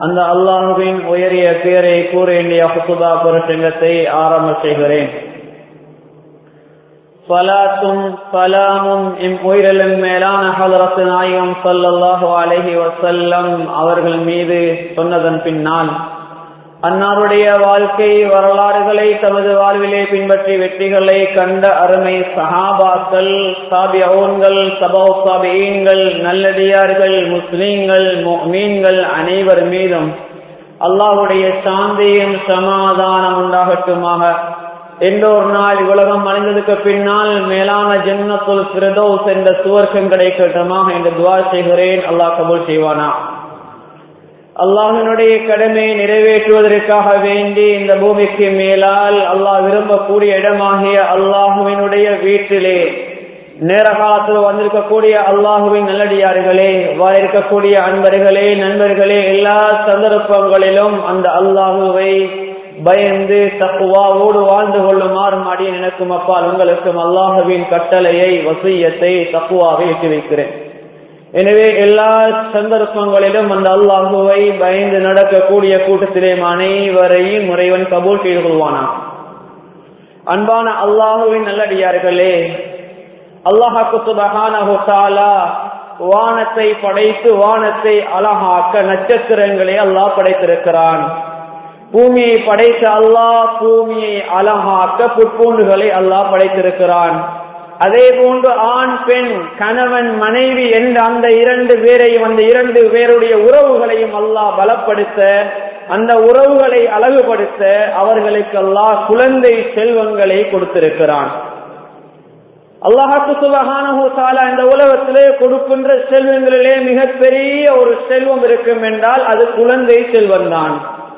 அந்த அல்லாஹுவின் உயரிய பேரை கூற வேண்டிய ஹுசுபா புரட்டங்கத்தை ஆரம்ப செய்கிறேன் சலாத்தும் சலாமும் எம் உயிரிலும் மேலான ஹலரத்து நாயகம் சல்லல்லாஹு அலஹி வசல்லம் அவர்கள் மீது சொன்னதன் பின்னால் அன்னாருடைய வாழ்க்கை வரலாறுகளை தமது வாழ்விலே பின்பற்றி வெற்றிகளை கண்ட அருமை சஹாபாக்கள் சாபியவுன்கள் சபோ சாபியீன்கள் நல்லடியார்கள் முஸ்லீம்கள் மீன்கள் அனைவர் மீதும் அல்லாஹுடைய சாந்தியும் சமாதானம் உண்டாகட்டுமாக எந்தோர் நாள் உலகம் அடைந்ததுக்கு பின்னால் மேலான ஜன்னத்துல் பிரதோஸ் என்ற சுவர்க்கம் கிடைக்கட்டுமாக என்று துவா செய்கிறேன் அல்லாஹ் கபூல் செய்வானா அல்லாஹினுடைய கடமையை நிறைவேற்றுவதற்காக வேண்டி இந்த பூமிக்கு மேலால் அல்லாஹ் விரும்பக்கூடிய இடமாகிய அல்லாஹுவினுடைய வீட்டிலே நேர காலத்தில் வந்திருக்கக்கூடிய அல்லாஹுவின் நல்லடியார்களே வாழ இருக்கக்கூடிய அன்பர்களே நண்பர்களே எல்லா சந்தர்ப்பங்களிலும் அந்த அல்லாஹுவை பயந்து தக்குவாவோடு வாழ்ந்து கொள்ளுமாறு மாடி நினைக்கும் அப்பால் உங்களுக்கும் அல்லாஹுவின் கட்டளையை வசியத்தை தக்குவாவை எட்டி வைக்கிறேன் எனவே எல்லா சந்தர்ப்பங்களிலும் அந்த அல்லாஹுவை பயந்து நடக்கக்கூடிய கூட்டத்திலே அனைவரையும் முறைவன் கபூல் செய்து கொள்வானா அன்பான அல்லாஹுவின் நல்லடியார்களே அல்லாஹாக்கு சுபகான வானத்தை படைத்து வானத்தை அழகாக்க நட்சத்திரங்களை அல்லாஹ் படைத்திருக்கிறான் பூமியை படைத்த அல்லாஹ் பூமியை அழகாக்க புட்பூண்டுகளை அல்லாஹ் படைத்திருக்கிறான் அதே போன்று ஆண் பெண் கணவன் மனைவி என்ற அந்த இரண்டு பேரையும் அந்த இரண்டு பேருடைய உறவுகளையும் அல்லாஹ் பலப்படுத்த அந்த உறவுகளை அழகுபடுத்த அவர்களுக்கு அல்லாஹ் குழந்தை செல்வங்களை கொடுத்திருக்கிறான் அல்லாஹாக்கு சுபகான இந்த உலகத்திலே கொடுக்கின்ற செல்வங்களிலே மிகப்பெரிய ஒரு செல்வம் இருக்கும் என்றால் அது குழந்தை செல்வம் தான்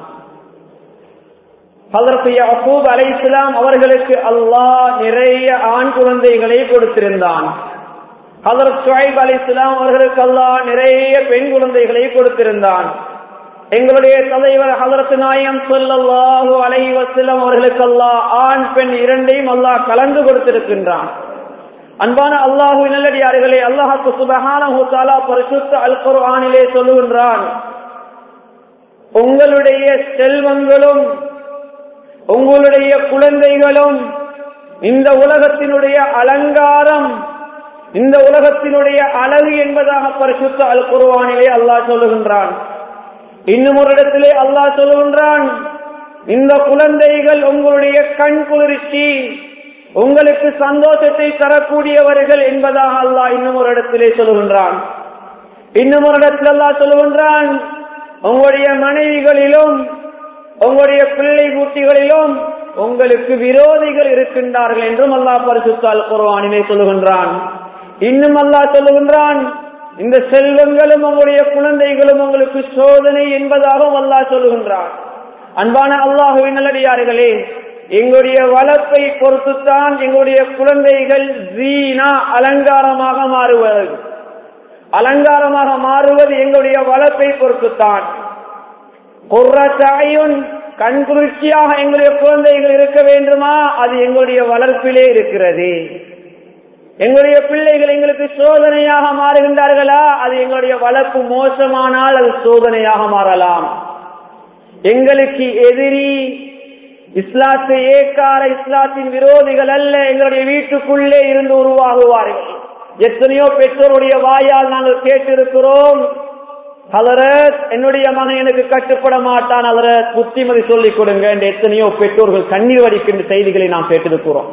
ஹதரத் யகூப் அலை இஸ்லாம் அவர்களுக்கு அல்லாஹ் நிறைய ஆண் குழந்தைகளை கொடுத்திருந்தான் ஹதரத் சுவைப் அலி இஸ்லாம் அவர்களுக்கு அல்லாஹ் நிறைய பெண் குழந்தைகளை கொடுத்திருந்தான் எங்களுடைய தலைவர் ஹதரத் நாயம் சொல்லல்லாஹு அலை வசலம் அவர்களுக்கு அல்லாஹ் ஆண் பெண் இரண்டையும் அல்லாஹ் கலந்து கொடுத்திருக்கின்றான் அன்பான அல்லாஹு நல்லடியார்களே அல்லாஹாக்கு சுபகான பரிசுத்த அல் குர்ஆனிலே சொல்லுகின்றான் உங்களுடைய செல்வங்களும் உங்களுடைய குழந்தைகளும் இந்த உலகத்தினுடைய அலங்காரம் இந்த உலகத்தினுடைய அழகு என்பதாக பரிசுத்த அல் குருவானிலே அல்லாஹ் சொல்லுகின்றான் இன்னும் ஒரு இடத்திலே அல்லாஹ் சொல்லுகின்றான் இந்த குழந்தைகள் உங்களுடைய கண் குளிர்ச்சி உங்களுக்கு சந்தோஷத்தை தரக்கூடியவர்கள் என்பதாக அல்லாஹ் இன்னும் ஒரு இடத்திலே சொல்லுகின்றான் இன்னும் ஒரு இடத்தில் அல்லாஹ் சொல்லுகின்றான் உங்களுடைய மனைவிகளிலும் உங்களுடைய பிள்ளை குட்டிகளிலும் உங்களுக்கு விரோதிகள் இருக்கின்றார்கள் என்றும் அல்லாஹ் பரிசுத்தால் குர்வானிலே சொல்லுகின்றான் இன்னும் அல்லாஹ் சொல்லுகின்றான் இந்த செல்வங்களும் உங்களுடைய குழந்தைகளும் உங்களுக்கு சோதனை என்பதாகவும் அல்லாஹ் சொல்லுகின்றான் அன்பான அல்லாஹுவின் நல்லடியார்களே எங்களுடைய வளர்ப்பை பொறுத்துத்தான் எங்களுடைய குழந்தைகள் ஜீனா அலங்காரமாக மாறுவது அலங்காரமாக மாறுவது எங்களுடைய வளர்ப்பை பொறுத்துத்தான் குர்ரத்தாயுன் கண் குளிர்ச்சியாக எங்களுடைய குழந்தைகள் இருக்க வேண்டுமா அது எங்களுடைய வளர்ப்பிலே இருக்கிறது எங்களுடைய பிள்ளைகள் எங்களுக்கு சோதனையாக மாறுகின்றார்களா அது எங்களுடைய வளர்ப்பு மோசமானால் அது சோதனையாக மாறலாம் எங்களுக்கு எதிரி இஸ்லாத்தை ஏக்கார இஸ்லாத்தின் விரோதிகள் அல்ல எங்களுடைய வீட்டுக்குள்ளே இருந்து உருவாகுவார்கள் எத்தனையோ பெற்றோருடைய வாயால் நாங்கள் கேட்டிருக்கிறோம் ஹலரத் என்னுடைய மகன் எனக்கு கட்டுப்பட மாட்டான் ஹலரத் புத்திமதி சொல்லிக் கொடுங்க என்று எத்தனையோ பெற்றோர்கள் கண்ணீர் வடிக்கின்ற செய்திகளை நாம் கேட்டிருக்கிறோம்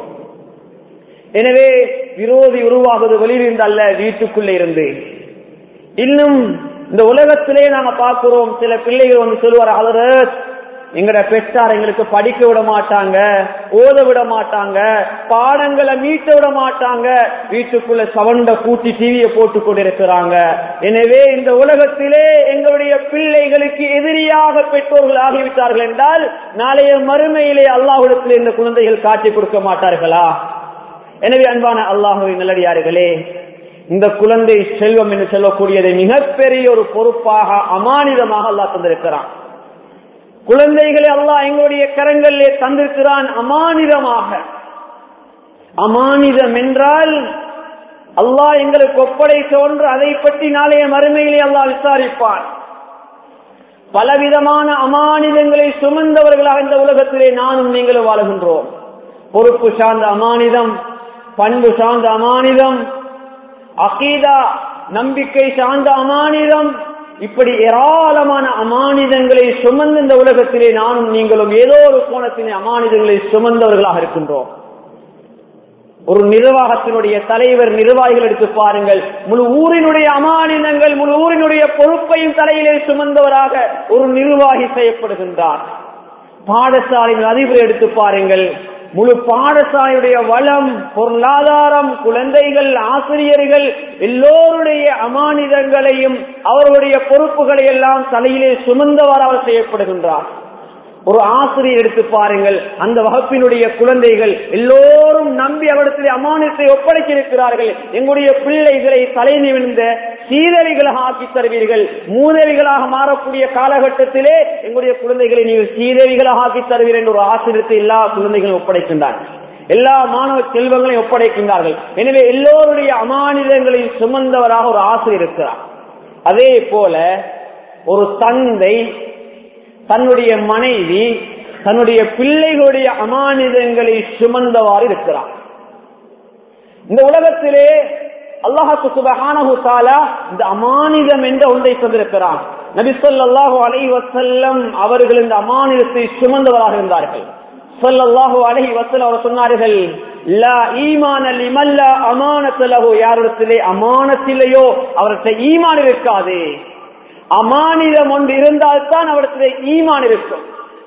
எனவே விரோதி உருவாகுவது வெளியிலிருந்து அல்ல வீட்டுக்குள்ளே இருந்து இன்னும் இந்த உலகத்திலே நாங்க பார்க்கிறோம் சில பிள்ளைகள் வந்து சொல்லுவார் ஹலரத் எங்கட பெற்றார் எங்களுக்கு படிக்க விட மாட்டாங்க ஓத விட மாட்டாங்க பாடங்களை மீட்ட விட மாட்டாங்க வீட்டுக்குள்ள சவண்ட கூட்டி டிவியை போட்டு கொண்டிருக்கிறாங்க எனவே இந்த உலகத்திலே எங்களுடைய பிள்ளைகளுக்கு எதிரியாக பெற்றோர்கள் ஆகிவிட்டார்கள் என்றால் நாளைய மறுமையிலே அல்லாஹுடத்தில் இந்த குழந்தைகள் காட்டி கொடுக்க மாட்டார்களா எனவே அன்பான அல்லாஹுவின் நல்லடியார்களே இந்த குழந்தை செல்வம் என்று சொல்லக்கூடியதை மிகப்பெரிய ஒரு பொறுப்பாக அமானிதமாக அல்லாஹ் தந்திருக்கிறான் குழந்தைகளை அல்லாஹ் எங்களுடைய கரங்களிலே தந்திருக்கிறான் அமானிதமாக அமானிதம் என்றால் அல்லாஹ் எங்களுக்கு ஒப்படைத்த ஒன்று அதை பற்றி நாளைய மறுமையிலே அல்லாஹ் விசாரிப்பான் பலவிதமான அமானிதங்களை சுமந்தவர்களாக இந்த உலகத்திலே நானும் நீங்களும் வாழுகின்றோம் பொறுப்பு சார்ந்த அமானிதம் பண்பு சார்ந்த அமானிதம் அகீதா நம்பிக்கை சார்ந்த அமானிதம் இப்படி ஏராளமான அமானிதங்களை சுமந்த இந்த உலகத்திலே நானும் நீங்களும் ஏதோ ஒரு கோணத்திலே அமானிதங்களை சுமந்தவர்களாக இருக்கின்றோம் ஒரு நிர்வாகத்தினுடைய தலைவர் நிர்வாகிகள் எடுத்து பாருங்கள் முழு ஊரினுடைய அமானிதங்கள் முழு ஊரினுடைய பொறுப்பையும் தலையிலே சுமந்தவராக ஒரு நிர்வாகி செய்யப்படுகின்றார் பாடசாலையின் அதிபர் எடுத்து பாருங்கள் முழு பாடசாலையுடைய வளம் பொருளாதாரம் குழந்தைகள் ஆசிரியர்கள் எல்லோருடைய அமானிதங்களையும் அவர்களுடைய பொறுப்புகளை எல்லாம் தலையிலே சுமந்தவராக செய்யப்படுகின்றார் ஒரு ஆசிரியர் எடுத்து பாருங்கள் அந்த வகுப்பினுடைய குழந்தைகள் எல்லோரும் நம்பி அவரிடத்திலே அமானியத்தை ஒப்படைத்திருக்கிறார்கள் எங்களுடைய பிள்ளைகளை தலை நிமிர்ந்த சீதவிகளாக ஆக்கி தருவீர்கள் மூதவிகளாக மாறக்கூடிய காலகட்டத்திலே எங்களுடைய குழந்தைகளை நீங்கள் சீதவிகளாக ஆக்கி தருவீர்கள் என்று ஒரு ஆசிரியத்தை எல்லா குழந்தைகளும் ஒப்படைக்கின்றார் எல்லா மாணவ செல்வங்களையும் ஒப்படைக்கின்றார்கள் எனவே எல்லோருடைய அமானிதங்களையும் சுமந்தவராக ஒரு ஆசிரியர் இருக்கிறார் அதே போல ஒரு தந்தை தன்னுடைய மனைவி தன்னுடைய பிள்ளைகளுடைய அமானிதங்களை சுமந்தவாறு இருக்கிறார் இந்த உலகத்திலே அல்லாஹாக்கு சுபஹானஹு தாலா இந்த அமானிதம் என்ற ஒன்றை தந்திருக்கிறான் நபிசல்லாஹு அலை வசல்லம் அவர்கள் இந்த அமானிதத்தை சுமந்தவராக இருந்தார்கள் சொல்லல்லாஹு அலஹி வசல் அவர் சொன்னார்கள் லா ஈமான லிமல்ல அமானத்தலஹு யாரிடத்திலே அமானத்திலேயோ அவர்கிட்ட ஈமான் இருக்காது அமானிதம் ஒன்று இருந்தால்தான் அவரிடத்திலே ஈமான் இருக்கும்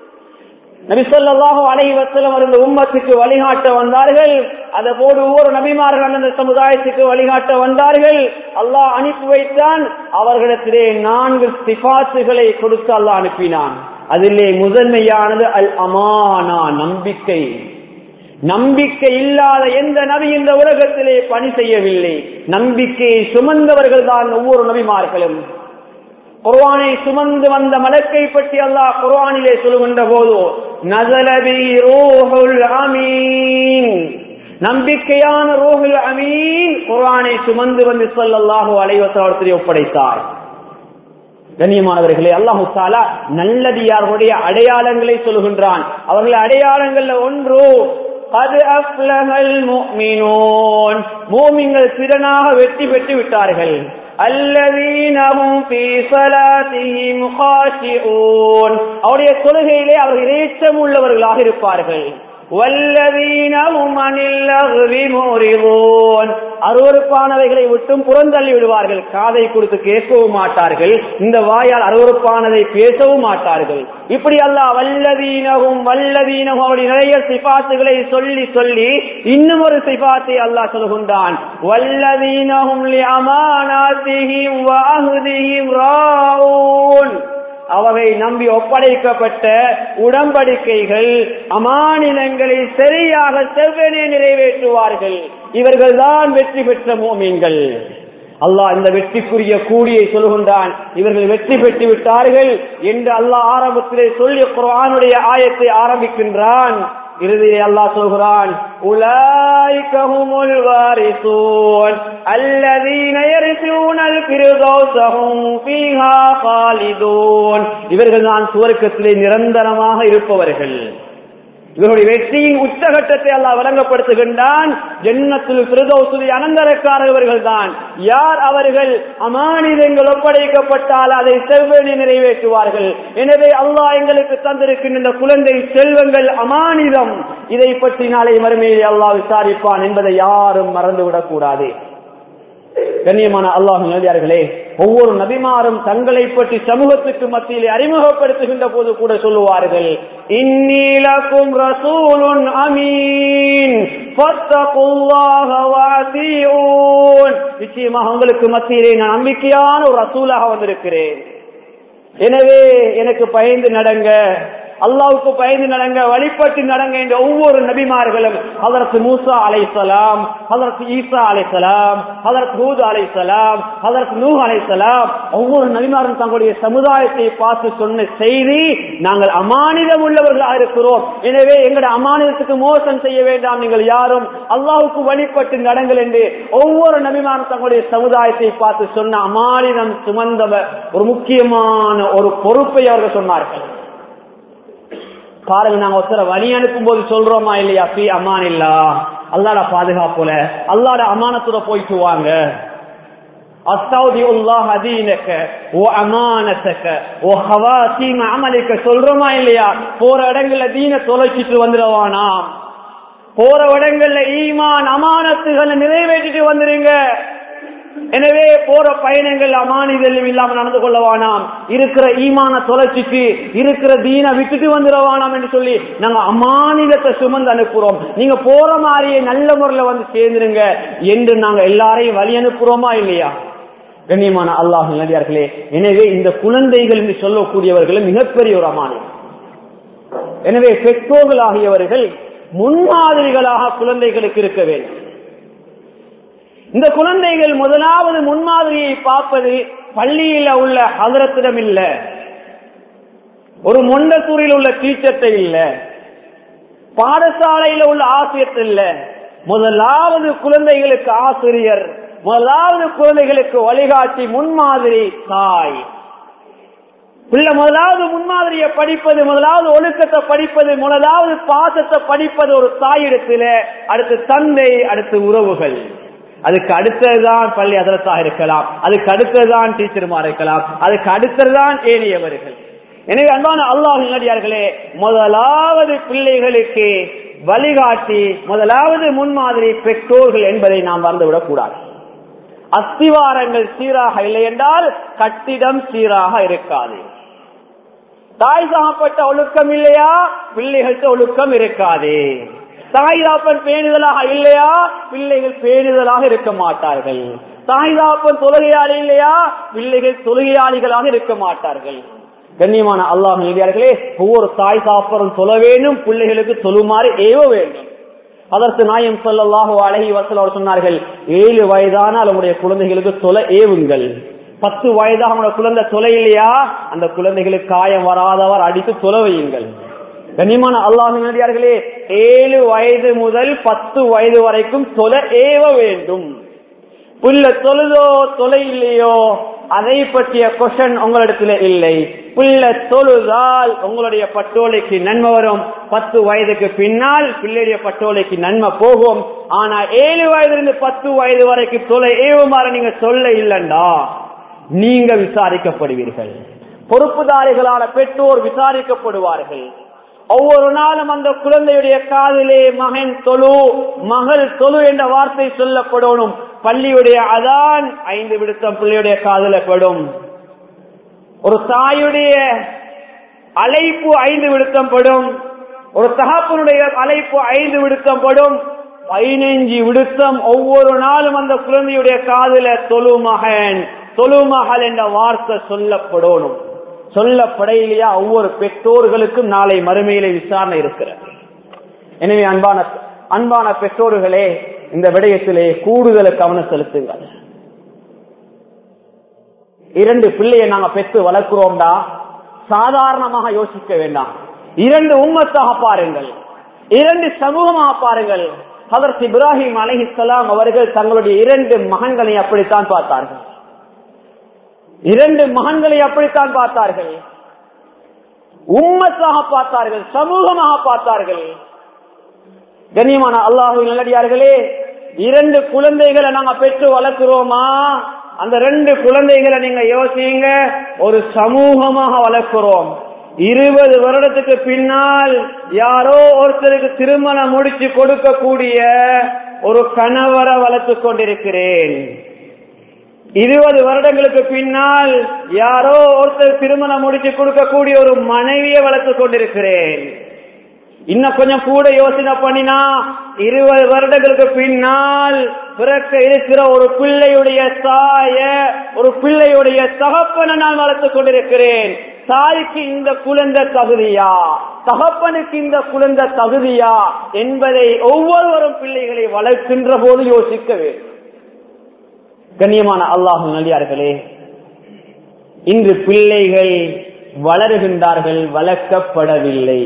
நபிசல்லாஹு அலை வசலம் இந்த உம்மத்துக்கு வழிகாட்ட வந்தார்கள் அதை போடு ஒவ்வொரு நபிமார்கள் அந்த சமுதாயத்துக்கு வழிகாட்ட வந்தார்கள் அல்லாஹ் அனுப்பி வைத்தான் அவர்களிடத்திலே நான்கு சிபாசுகளை கொடுத்து அல்லாஹ் அனுப்பினான் அதிலே முதன்மையானது அல் அமானா நம்பிக்கை நம்பிக்கை இல்லாத எந்த நபி இந்த உலகத்திலே பணி செய்யவில்லை நம்பிக்கையை சுமந்தவர்கள் தான் ஒவ்வொரு நபிமார்களும் குர்வானை சுமந்து வந்த மலக்கை பற்றி அல்லாஹ் குர்வானிலே சொல்லுகின்ற போது நசலபி ரோஹுல் அமீன் நம்பிக்கையான ரோஹுல் அமீன் குர்வானை சுமந்து வந்து சொல்லல்லாஹு அலைவசத்திலே ஒப்படைத்தார் கண்ணியமானவர்களே அல்லாஹு தாலா நல்லடியார்களுடைய அடையாளங்களை சொல்லுகின்றான் அவர்கள் அடையாளங்கள்ல ஒன்று அது அப்லகல் மூமினோன் மூமிங்கள் திறனாக வெற்றி பெற்று விட்டார்கள் அல்லதீனஹும் ஃபீ ஸலாத்திஹிம் காஷிஊன் அவருடைய தொழுகையிலே அவர்கள் இறைச்சம் உள்ளவர்களாக இருப்பார்கள் வல்லதீனஹும் அனில் லஹ்வி முரிதூன் அருவருப்பானவைகளை விட்டும் புறந்தள்ளி விடுவார்கள் காதை கொடுத்து கேட்கவும் மாட்டார்கள் இந்த வாயால் அருவருப்பானதை பேசவும் மாட்டார்கள் இப்படி அல்லாஹ் வல்லதீனகும் வல்லதீனகும் அவருடைய நிறைய சிபாத்துகளை சொல்லி சொல்லி இன்னும் ஒரு சிபாத்தை அல்லாஹ் சொல்கின்றான் வல்லதீனகும் அமானாத்திஹிம் வாஹுதிஹிம் ராவூன் அவரை நம்பி ஒப்படைக்கப்பட்ட உடன்படிக்கைகள் அமானிலங்களை சரியாக செவ்வனே நிறைவேற்றுவார்கள் இவர்கள் தான் வெற்றி பெற்ற மோமீன்கள் அல்லாஹ் இந்த வெற்றிக்குரிய கூடியை சொல்கின்றான் இவர்கள் வெற்றி பெற்று விட்டார்கள் என்று அல்லாஹ் ஆரம்பத்திலே சொல்லி குர்ஆனுடைய ஆயத்தை ஆரம்பிக்கின்றான் இறுதியை அல்லாஹ் சொல்கிறான் உலாய்கஹுமுல் வாரிசூன் அல்லதீன யரிசூனல் ஃபிர்தௌஸஹும் ஃபீஹா காலிதூன் இவர்கள் தான் சுவர்க்கத்திலே நிரந்தரமாக இருப்பவர்கள் இவருடைய வெற்றியின் உச்சகட்டத்தை அல்லாஹ் வழங்கப்படுத்துகின்றான் ஜன்னத்தில் பிரதோசுதி அனந்தரக்காரர்கள் தான் யார் அவர்கள் அமானிதங்கள் ஒப்படைக்கப்பட்டால் அதை செவ்வனி நிறைவேற்றுவார்கள் எனவே அல்லாஹ் எங்களுக்கு தந்திருக்கின்ற இந்த குழந்தை செல்வங்கள் அமானிதம் இதை பற்றி நாளை மறுமையை அல்லாஹ் விசாரிப்பான் என்பதை யாரும் மறந்துவிடக் கூடாது கண்ணியமான அல்லாஹ் நபியார்களே ஒவ்வொரு நபிமாரும் தங்களை பற்றி சமூகத்துக்கு மத்தியிலே அறிமுகப்படுத்துகின்ற போது கூட சொல்லுவார்கள் இன்னீலக்கும் ரசூலுன் அமீன் நிச்சயமாக உங்களுக்கு மத்தியிலே நான் நம்பிக்கையான ஒரு ரசூலாக வந்திருக்கிறேன் எனவே எனக்கு பயந்து நடங்க அல்லாவுக்கு பயந்து நடங்க வழிபட்டு நடங்க என்ற ஒவ்வொரு நபிமார்களும் அதற்கு மூசா அலைசலாம் அதற்கு ஈசா அலைசலாம் அதற்கு ஹூத் அலைசலாம் அதற்கு நூ அலைசலாம் ஒவ்வொரு நபிமாரும் தங்களுடைய சமுதாயத்தை பார்த்து சொன்ன செய்தி நாங்கள் அமானிதம் உள்ளவர்களாக இருக்கிறோம் எனவே எங்களுடைய அமானிதத்துக்கு மோசம் செய்ய வேண்டாம் நீங்கள் யாரும் அல்லாவுக்கு வழிபட்டு நடங்கள் என்று ஒவ்வொரு நபிமாரும் தங்களுடைய சமுதாயத்தை பார்த்து சொன்ன அமானிதம் சுமந்தவர் ஒரு முக்கியமான ஒரு பொறுப்பை அவர்கள் சொன்னார்கள் பாருங்க நாங்க ஒருத்தர வழி அனுப்பும் போது சொல்றோமா இல்லையா பி அமான் இல்லா அல்லாட பாதுகாப்புல அல்லாட அமானத்துல போயிட்டு வாங்க சொல்றோமா இல்லையா போற இடங்கள்ல தீன தொலைச்சிட்டு வந்துடுவானா போற இடங்கள்ல ஈமான் அமானத்துகளை நிறைவேற்றிட்டு வந்துருங்க எனவே போற பயணங்கள் அமானிதல் இல்லாம நடந்து கொள்ளவானாம் இருக்கிற ஈமான தொலைச்சிட்டு இருக்கிற தீன விட்டுட்டு வந்துடவானாம் என்று சொல்லி நாங்க அமானிதத்தை சுமந்து அனுப்புறோம் நீங்க போற மாதிரியே நல்ல முறையில வந்து சேர்ந்துருங்க என்று நாங்க எல்லாரையும் வழி அனுப்புறோமா இல்லையா கண்ணியமான அல்லாஹ் நடிகார்களே எனவே இந்த குழந்தைகள் என்று சொல்லக்கூடியவர்கள் மிகப்பெரிய ஒரு அமானியம் எனவே பெற்றோர்கள் ஆகியவர்கள் முன்மாதிரிகளாக குழந்தைகளுக்கு இருக்க வேண்டும் இந்த குழந்தைகள் முதலாவது முன்மாதிரியை பார்ப்பது பள்ளியில உள்ள ஹதரத்திடம் இல்ல ஒரு மொண்டத்தூரில் உள்ள டீச்சர்ட்ட இல்ல பாடசாலையில உள்ள ஆசிரியர் இல்ல முதலாவது குழந்தைகளுக்கு ஆசிரியர் முதலாவது குழந்தைகளுக்கு வழிகாட்டி முன்மாதிரி தாய் பிள்ளை முதலாவது முன்மாதிரியை படிப்பது முதலாவது ஒழுக்கத்தை படிப்பது முதலாவது பாசத்தை படிப்பது ஒரு தாயிடத்துல அடுத்து தந்தை அடுத்து உறவுகள் அதுக்கு அடுத்ததுதான் பள்ளி அதரத்தாக இருக்கலாம் அதுக்கு அடுத்ததுதான் டீச்சருமா இருக்கலாம் அதுக்கு அடுத்ததுதான் ஏனையவர்கள் எனவே அன்பான அல்லாஹ் நடிகார்களே முதலாவது பிள்ளைகளுக்கு வழிகாட்டி முதலாவது முன்மாதிரி பெற்றோர்கள் என்பதை நாம் மறந்துவிடக் கூடாது அஸ்திவாரங்கள் சீராக இல்லை என்றால் கட்டிடம் சீராக இருக்காது தாய் சாப்பட்ட ஒழுக்கம் இல்லையா பிள்ளைகள்கிட்ட ஒழுக்கம் இருக்காது தாய் தாப்பன் பேணுதலாக இல்லையா பிள்ளைகள் பேணுதலாக இருக்க மாட்டார்கள் தாய் தாப்பன் தொழுகையாளி இல்லையா பிள்ளைகள் தொழுகையாளிகளாக இருக்க மாட்டார்கள் கண்ணியமான அல்லாஹ் நெறியார்களே ஒவ்வொரு தாய் தாப்பரும் சொல்ல வேண்டும் பிள்ளைகளுக்கு தொழுமாறு ஏவ வேண்டும் அதற்கு நாயம் சொல்லல்லாஹோ அழகி வசல் அவர் சொன்னார்கள் ஏழு வயதான அவங்களுடைய குழந்தைகளுக்கு தொலை ஏவுங்கள் பத்து வயதாக அவங்களோட குழந்தை தொலை இல்லையா அந்த குழந்தைகளுக்கு காயம் வராதவர் அடித்து தொலை வையுங்கள் கண்ணியமான அல்லாஹினடியார்களே ஏழு வயது முதல் பத்து வயது வரைக்கும் தொலை ஏவ வேண்டும் புள்ள தொழுதோ தொலை இல்லையோ அதை பற்றிய கொஷன் உங்களிடத்துல இல்லை புள்ள தொழுதால் உங்களுடைய பட்டோலைக்கு நன்மை வரும் பத்து வயதுக்கு பின்னால் பிள்ளைடைய பட்டோலைக்கு நன்மை போகும் ஆனா ஏழு வயதிலிருந்து பத்து வயது வரைக்கும் தொலை ஏவுமாறு நீங்க சொல்ல இல்லண்டா நீங்க விசாரிக்கப்படுவீர்கள் பொறுப்புதாரிகளான பெற்றோர் விசாரிக்கப்படுவார்கள் ஒவ்வொரு நாளும் அந்த குழந்தையுடைய காதிலே மகன் தொழு மகள் தொழு என்ற வார்த்தை சொல்லப்படணும் பள்ளியுடைய அதான் ஐந்து விடுத்தம் பிள்ளையுடைய காதல படும் ஒரு தாயுடைய அழைப்பு ஐந்து விடுத்தம் படும் ஒரு தகப்பனுடைய அழைப்பு ஐந்து விடுத்தம் படும் பதினைஞ்சு விடுத்தம் ஒவ்வொரு நாளும் அந்த குழந்தையுடைய காதல தொழு மகன் தொழு மகள் என்ற வார்த்தை சொல்லப்படணும் சொல்லப்படையிலையா ஒவ்வொரு பெற்றோர்களுக்கும் நாளை மறுமையிலே விசாரணை இருக்கிறது எனவே அன்பான அன்பான பெற்றோர்களே இந்த விடயத்திலே கூடுதல கவனம் செலுத்துங்கள் இரண்டு பிள்ளையை நாங்க பெற்று வளர்க்கிறோம்டா சாதாரணமாக யோசிக்க வேண்டாம் இரண்டு உம்மத்தாக பாருங்கள் இரண்டு சமூகமாக பாருங்கள் அதற்கு இப்ராஹிம் அலஹிசலாம் அவர்கள் தங்களுடைய இரண்டு மகன்களை அப்படித்தான் பார்த்தார்கள் இரண்டு மகன்களை அப்படித்தான் பார்த்தார்கள் உம்மத்தாக பார்த்தார்கள் சமூகமாக பார்த்தார்கள் கண்ணியமான அல்லாஹு நல்லடியார்களே இரண்டு குழந்தைகளை நாங்க பெற்று வளர்க்கிறோமா அந்த ரெண்டு குழந்தைகளை நீங்க யோசிங்க ஒரு சமூகமாக வளர்க்கிறோம் இருபது வருடத்துக்கு பின்னால் யாரோ ஒருத்தருக்கு திருமணம் முடிச்சு கொடுக்கக்கூடிய ஒரு கணவரை வளர்த்து கொண்டிருக்கிறேன் இருபது வருடங்களுக்கு பின்னால் யாரோ ஒருத்தர் திருமணம் முடிச்சு கொடுக்கக்கூடிய ஒரு மனைவியை வளர்த்து கொண்டிருக்கிறேன் இன்னும் கொஞ்சம் கூட யோசனை பண்ணினா இருபது வருடங்களுக்கு பின்னால் பிறக்க இருக்கிற ஒரு பிள்ளையுடைய தாய ஒரு பிள்ளையுடைய தகப்பனை நான் வளர்த்துக் கொண்டிருக்கிறேன் தாய்க்கு இந்த குழந்தை தகுதியா தகப்பனுக்கு இந்த குழந்தை தகுதியா என்பதை ஒவ்வொருவரும் பிள்ளைகளை வளர்க்கின்ற போது யோசிக்க வேண்டும் கண்ணியமான அல்லாஹு நலியார்களே இன்று பிள்ளைகள் வளருகின்றார்கள் வளர்க்கப்படவில்லை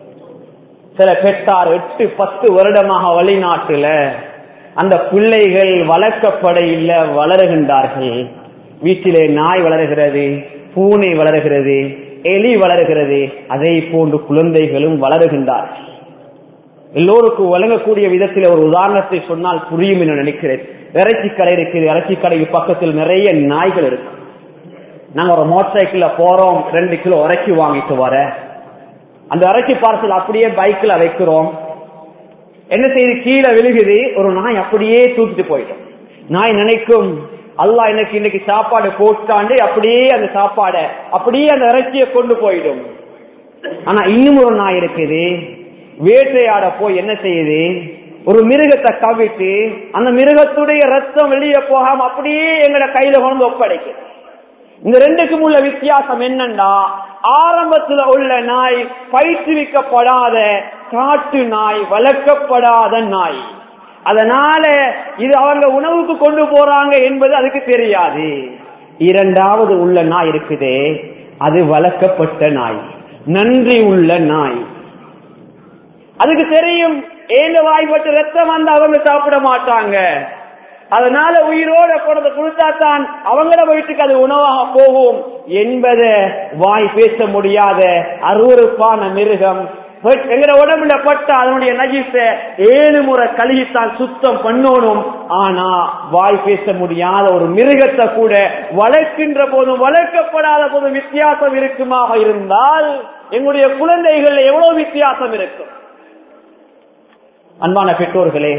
சில பெற்றார் எட்டு பத்து வருடமாக வெளிநாட்டுல அந்த பிள்ளைகள் வளர்க்கப்பட இல்ல வளருகின்றார்கள் வீட்டிலே நாய் வளருகிறது பூனை வளருகிறது எலி வளருகிறது அதை போன்று குழந்தைகளும் வளருகின்றார்கள் எல்லோருக்கும் வழங்கக்கூடிய விதத்தில் ஒரு உதாரணத்தை சொன்னால் புரியும் என்று நினைக்கிறேன் இறைச்சி கடை இருக்குது இறைச்சி கடைக்கு பக்கத்தில் நிறைய நாய்கள் இருக்கு நாங்க ஒரு மோட்டர் சைக்கிள்ல போறோம் ரெண்டு கிலோ இறைச்சி வாங்கிட்டு வர அந்த இறைச்சி பார்சல் அப்படியே பைக்ல வைக்கிறோம் என்ன செய்து கீழே விழுகுது ஒரு நாய் அப்படியே தூக்கிட்டு போயிடும் நாய் நினைக்கும் அல்லாஹ் எனக்கு இன்னைக்கு சாப்பாடு போட்டாண்டு அப்படியே அந்த சாப்பாடை அப்படியே அந்த இறைச்சியை கொண்டு போயிடும் ஆனா இன்னும் ஒரு நாய் இருக்குது வேட்டையாட போய் என்ன செய்யுது ஒரு மிருகத்தை கவிட்டு அந்த மிருகத்துடைய ரத்தம் வெளியே போகாம அப்படியே எங்கட கையில கொண்டு ஒப்படைக்குது இந்த ரெண்டுக்கும் உள்ள வித்தியாசம் என்னன்னா ஆரம்பத்துல உள்ள நாய் பயிற்றுவிக்கப்படாத காட்டு நாய் வளர்க்கப்படாத நாய் அதனால இது அவங்க உணவுக்கு கொண்டு போறாங்க என்பது அதுக்கு தெரியாது இரண்டாவது உள்ள நாய் இருக்குதே அது வளர்க்கப்பட்ட நாய் நன்றி உள்ள நாய் அதுக்கு தெரியும் ஏழு வாய்ப்பட்டு ரத்தம் வந்து அவங்க சாப்பிட மாட்டாங்க அதனால உயிரோட கொடுத்த கொடுத்தா தான் அவங்கள வீட்டுக்கு அது உணவாக போகும் என்பதை வாய் பேச முடியாத அருவறுப்பான மிருகம் எங்கிற உடம்புல பட்ட அதனுடைய நஜிச ஏழு முறை கழுகித்தான் சுத்தம் பண்ணணும் ஆனா வாய் பேச முடியாத ஒரு மிருகத்தை கூட வளர்க்கின்ற போதும் வளர்க்கப்படாத போதும் வித்தியாசம் இருக்குமாக இருந்தால் எங்களுடைய குழந்தைகள் எவ்வளவு வித்தியாசம் இருக்கும் அன்பான பெற்றோர்களே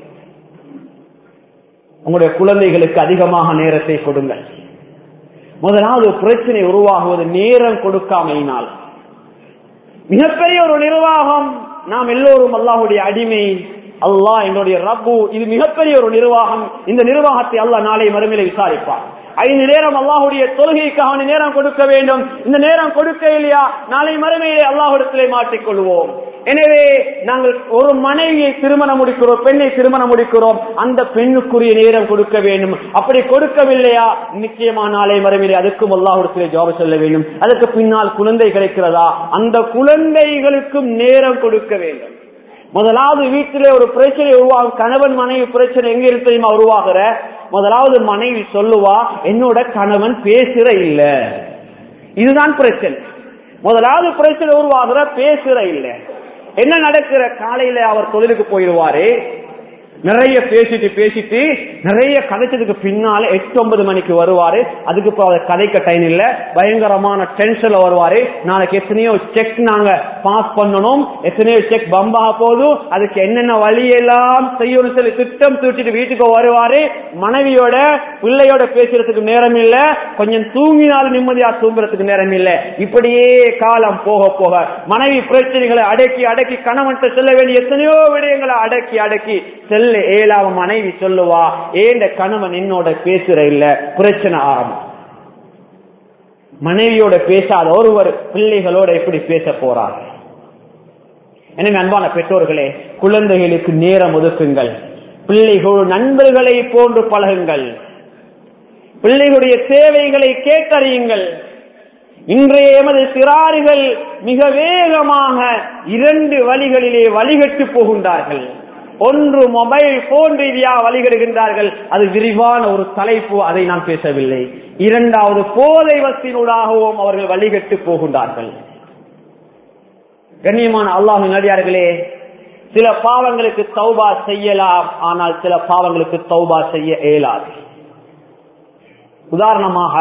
உங்களுடைய குழந்தைகளுக்கு அதிகமாக நேரத்தை கொடுங்கள் முதலாவது பிரச்சனை உருவாகுவது நேரம் கொடுக்காமையினால் மிகப்பெரிய ஒரு நிர்வாகம் நாம் எல்லோரும் அல்லாஹுடைய அடிமை அல்லாஹ் எங்களுடைய ரப்பு இது மிகப்பெரிய ஒரு நிர்வாகம் இந்த நிர்வாகத்தை அல்லாஹ் நாளை மறுமையில விசாரிப்பார் ஐந்து நேரம் அல்லாஹுடைய தொழுகைக்காக நேரம் கொடுக்க வேண்டும் இந்த நேரம் கொடுக்க இல்லையா நாளை மறுமையிலே அல்லாஹுடத்திலே மாற்றிக்கொள்வோம் எனவே நாங்கள் ஒரு மனைவியை திருமணம் முடிக்கிறோம் பெண்ணை திருமணம் முடிக்கிறோம் அந்த பெண்ணுக்குரிய நேரம் கொடுக்க வேண்டும் அப்படி கொடுக்கவில்லையா நிச்சயமா நாளை மறுமையிலே அதுக்கும் அல்லாஹுடத்திலே ஜாப சொல்ல வேண்டும் அதுக்கு பின்னால் குழந்தை கிடைக்கிறதா அந்த குழந்தைகளுக்கும் நேரம் கொடுக்க வேண்டும் முதலாவது வீட்டிலே ஒரு பிரச்சனை உருவாகும் கணவன் மனைவி பிரச்சனை எங்க இருக்கு தெரியுமா உருவாகிற முதலாவது மனைவி சொல்லுவா என்னோட கணவன் பேசுற இல்ல இதுதான் பிரச்சனை முதலாவது பிரச்சனை உருவாகிற பேசுற இல்ல என்ன நடக்கிற காலையில அவர் தொழிலுக்கு போயிடுவாரு நிறைய பேசிட்டு பேசிட்டு நிறைய கதைச்சதுக்கு பின்னால எட்டு ஒன்பது மணிக்கு வருவாரு அதுக்கு அவர் கதைக்க டைம் இல்ல பயங்கரமான டென்ஷன்ல வருவாரு நாளைக்கு எத்தனையோ செக் நாங்க பாஸ் பண்ணணும் எத்தனையோ செக் பம்பாக போதும் அதுக்கு என்னென்ன வழியெல்லாம் செய்யணும் சொல்லி திட்டம் தூட்டிட்டு வீட்டுக்கு வருவாரு மனைவியோட பிள்ளையோட பேசுறதுக்கு நேரம் இல்ல கொஞ்சம் தூங்கினாலும் நிம்மதியா தூங்குறதுக்கு நேரம் இல்ல இப்படியே காலம் போக போக மனைவி பிரச்சனைகளை அடக்கி அடக்கி கணவன்கிட்ட செல்ல வேண்டிய எத்தனையோ விடயங்களை அடக்கி அடக்கி செல்ல ஏழாவ மனைவி சொல்லுவா ஏண்ட கணவன் என்னோட பேசுற இல்ல பிரச்சனை ஆரம்பம் மனைவியோட பேசாத ஒருவர் பிள்ளைகளோட எப்படி பேச போறார் எனவே அன்பான பெற்றோர்களே குழந்தைகளுக்கு நேரம் ஒதுக்குங்கள் பிள்ளைகள் நண்பர்களை போன்று பழகுங்கள் பிள்ளைகளுடைய தேவைகளை கேட்டறியுங்கள் இன்றைய எமது சிறார்கள் மிக வேகமாக இரண்டு வழிகளிலே வழிகட்டு போகின்றார்கள் ஒன்று மொபைல் போன் ரீதியாக வழிகடுகின்றார்கள் அது விரிவான ஒரு தலைப்பு அதை நான் பேசவில்லை இரண்டாவது போதை வசதியினூடாகவும் அவர்கள் வழிகட்டு போகின்றார்கள் கண்ணியமான அல்லாஹ் நடிகார்களே சில பாவங்களுக்கு தௌபா செய்யலாம் ஆனால் சில பாவங்களுக்கு தௌபா செய்ய இயலாது உதாரணமாக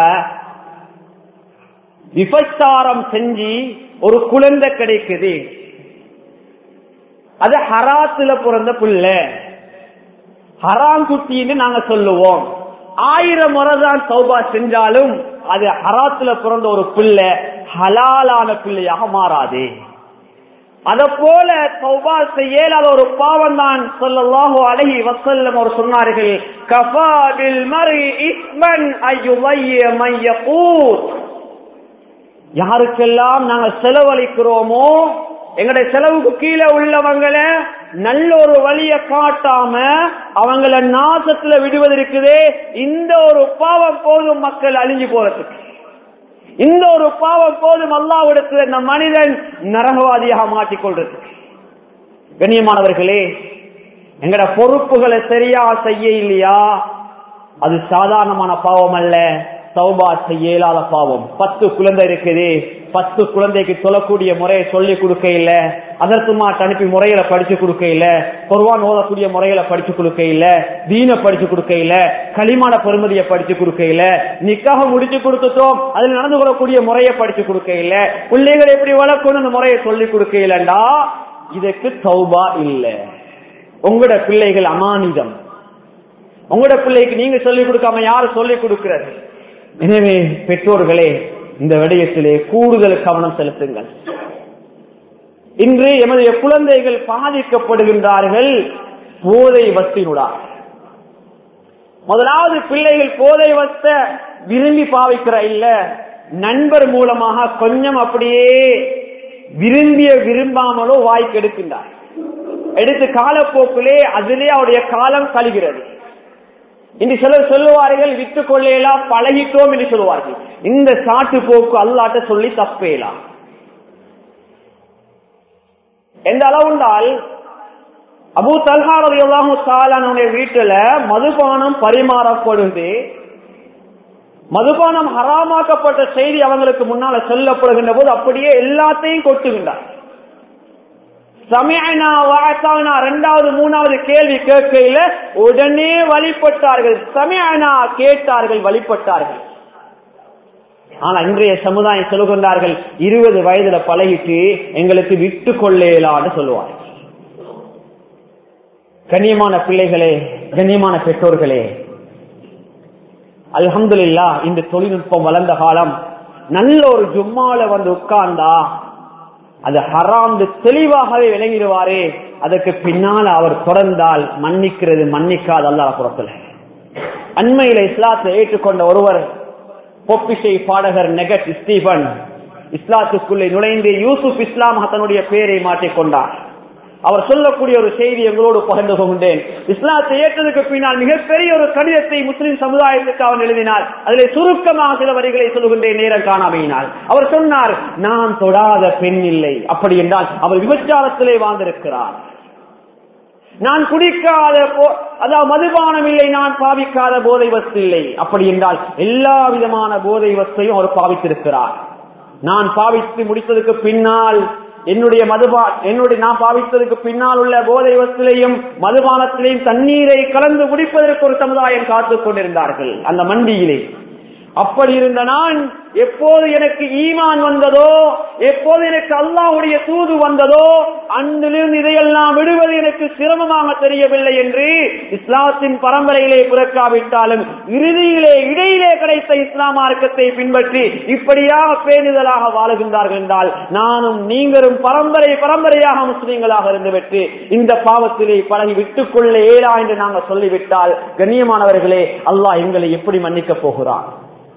விபச்சாரம் செஞ்சு ஒரு குழந்தை கிடைக்குது அது ஹராத்துல பிறந்த பிள்ளை ஹராம் குட்டின்னு நாங்க சொல்லுவோம் ஆயிரம் முறை தான் சௌபா செஞ்சாலும் அது ஹராத்துல பிறந்த ஒரு பிள்ளை ஹலாலான பிள்ளையாக மாறாது அத போல தௌபா செய்யலாத ஒரு பாவம் தான் சொல்லல்லாஹு அலைஹி வஸல்லம் அவர் சொன்னார்கள் கஃபா பில் மர்இ இஸ்மன் அய்யுதைய மன் யகூத் யாருக்கெல்லாம் நாங்க செலவழிக்கிறோமோ எங்களுடைய செலவுக்கு கீழே உள்ளவங்கள நல்ல ஒரு வழிய காட்டாம அவங்கள நாசத்துல விடுவது இருக்குதே இந்த ஒரு பாவம் போதும் மக்கள் அழிஞ்சு போறதுக்கு இந்த ஒரு பாவம் போதும் அல்லாவிடத்தில் இந்த மனிதன் நரகவாதியாக மாட்டிக்கொள்றதுக்கு கண்ணியமானவர்களே எங்கட பொறுப்புகளை சரியா செய்ய இல்லையா அது சாதாரணமான பாவம் அல்ல சௌபா செய்ய இயலாத பாவம் பத்து குழந்தை இருக்குது பத்து குழந்தைக்கு சொல்லக்கூடிய முறையை சொல்லி கொடுக்க இல்ல அதற்கு மாட்டு அனுப்பி முறையில படிச்சு கொடுக்க இல்ல பொருவான் ஓதக்கூடிய முறையில படிச்சு கொடுக்க இல்ல தீன படிச்சு கொடுக்க இல்ல களிமான பெருமதியை படிச்சு கொடுக்க இல்ல நிக்காக முடிச்சு கொடுத்துட்டோம் அதில் நடந்து கொள்ளக்கூடிய முறையை படிச்சு கொடுக்க இல்ல பிள்ளைகளை எப்படி வளர்க்கணும் அந்த முறையை சொல்லி கொடுக்க இல்லண்டா இதுக்கு சௌபா இல்ல உங்களோட பிள்ளைகள் அமானிதம் உங்களோட பிள்ளைக்கு நீங்க சொல்லிக் கொடுக்காம யாரு சொல்லிக் கொடுக்கிறது எனவே பெற்றோர்களே இந்த விடயத்திலே கூடுதல் கவனம் செலுத்துங்கள் இன்று எமது குழந்தைகள் பாதிக்கப்படுகின்றார்கள் போதை வத்தினுடார் முதலாவது பிள்ளைகள் போதை வத்த விரும்பி பாவிக்கிற இல்ல நண்பர் மூலமாக கொஞ்சம் அப்படியே விரும்பிய விரும்பாமலோ வாய்க்கு எடுக்கின்றார் எடுத்து காலப்போக்கிலே அதிலே அவருடைய காலம் கழிகிறது இன்று சிலர் சொல்லுவார்கள் விட்டுக் கொள்ளலாம் பழகிட்டோம் என்று சொல்லுவார்கள் இந்த சாட்டு போக்கு அல்லாட்ட சொல்லி தப்பேலாம் எந்த அளவுண்டால் அபு தல்ஹாரதி சாலானுடைய வீட்டுல மதுபானம் பரிமாறப்படுது மதுபானம் ஹராமாக்கப்பட்ட செய்தி அவங்களுக்கு முன்னால சொல்லப்படுகின்ற போது அப்படியே எல்லாத்தையும் கொட்டுகின்றார் சமயனா வாசானா இரண்டாவது மூணாவது கேள்வி கேட்கையில உடனே வழிபட்டார்கள் சமயனா கேட்டார்கள் வழிபட்டார்கள் ஆனா இன்றைய சமுதாயம் சொல்லுகின்றார்கள் இருபது வயதுல பழகிட்டு எங்களுக்கு விட்டு கொள்ளேலான்னு சொல்லுவார்கள் கண்ணியமான பிள்ளைகளே கண்ணியமான பெற்றோர்களே அல்ஹம்துலில்லா இந்த தொழில்நுட்பம் வளர்ந்த காலம் நல்ல ஒரு ஜும்மால வந்து உட்கார்ந்தா அது ஹராம்னு தெளிவாகவே விளங்கிடுவாரே அதற்கு பின்னால் அவர் தொடர்ந்தால் மன்னிக்கிறது மன்னிக்காது அல்லா புறத்துல அண்மையில இஸ்லாத்தை ஏற்றுக்கொண்ட ஒருவர் பொப்பிசை பாடகர் நெகட் ஸ்டீபன் இஸ்லாத்துக்குள்ளே நுழைந்து யூசுப் இஸ்லாம் தன்னுடைய பெயரை மாற்றிக்கொண்டார் அவர் சொல்லக்கூடிய ஒரு செய்தி எங்களோடு பகிர்ந்து கொண்டேன் இஸ்லாத்தை ஏற்றதுக்கு பின்னால் மிகப்பெரிய ஒரு கடிதத்தை முஸ்லிம் சமுதாயத்துக்கு அவன் எழுதினார் அதில் சுருக்கமாக சில வரிகளை சொல்லுகின்றேன் நேரம் காணாமையினால் அவர் சொன்னார் நான் தொடாத பெண் இல்லை அப்படி என்றால் அவர் விபச்சாரத்திலே வாழ்ந்திருக்கிறார் நான் குடிக்காத அதாவது மதுபானம் இல்லை நான் பாவிக்காத போதை வஸ்து இல்லை அப்படி என்றால் எல்லா விதமான போதை வஸ்தையும் அவர் பாவித்திருக்கிறார் நான் பாவித்து முடித்ததுக்கு பின்னால் என்னுடைய மதுபா என்னுடைய நான் பாவித்ததுக்கு பின்னால் உள்ள போதை வசதிலையும் மதுபானத்திலையும் தண்ணீரை கலந்து குடிப்பதற்கு ஒரு சமுதாயம் காத்துக் கொண்டிருந்தார்கள் அந்த மண்டியிலே அப்படி இருந்த நான் எப்போது எனக்கு ஈமான் வந்ததோ எப்போது எனக்கு அல்லாவுடைய தூது வந்ததோ அன்றிலிருந்து இதையெல்லாம் விடுவது எனக்கு சிரமமாக தெரியவில்லை என்று இஸ்லாத்தின் பரம்பரையிலே பிறக்காவிட்டாலும் இறுதியிலே இடையிலே கிடைத்த இஸ்லாம் மார்க்கத்தை பின்பற்றி இப்படியாக பேணுதலாக வாழுகின்றார்கள் என்றால் நானும் நீங்களும் பரம்பரை பரம்பரையாக முஸ்லீம்களாக இருந்துவிட்டு இந்த பாவத்திலே பழகி விட்டுக் கொள்ள ஏழா என்று நாங்கள் சொல்லிவிட்டால் கண்ணியமானவர்களே அல்லாஹ் எங்களை எப்படி மன்னிக்கப் போகிறான்